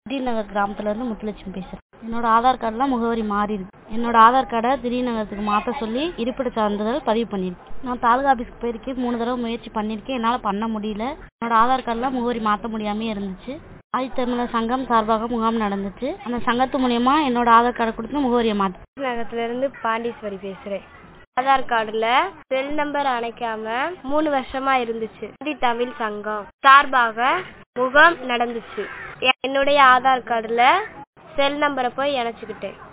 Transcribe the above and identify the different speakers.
Speaker 1: திடீர்நகர் கிராமத்துலேருந்து முத்துலட்சுமி பேசுகிறேன் என்னோட ஆதார் கார்டில் முகவரி மாறி இருக்கு என்னோட ஆதார் கார்டை திடீர்நகரத்துக்கு மாற்ற சொல்லி இருப்பிடச் சான்றிதழ் பதிவு பண்ணியிருக்கேன் நான் தாலுகா ஆஃபீஸ்க்கு போயிருக்கேன் மூணு தடவை முயற்சி பண்ணியிருக்கேன் என்னால் பண்ண முடியல என்னோட ஆதார் கார்டில் முகவரி மாற்ற முடியாமே இருந்துச்சு ஆதித்தமிழர் சங்கம் சார்பாக முகாம் நடந்துச்சு அந்த சங்கத்து மூலியமா என்னோட ஆதார் கார்டை கொடுத்து முகவரியை மாற்ற
Speaker 2: நகரத்துலேருந்து பாண்டீஸ்வரி பேசுகிறேன் ஆதார் கார்டில் செல் நம்பர் அணைக்காம மூணு வருஷமா இருந்துச்சு இந்தி தமிழ் சங்கம் சார்பாக முகாம் நடந்துச்சு என்னுடைய ஆதார் கார்டில் செல் நம்பரை போய் இணைச்சிக்கிட்டேன்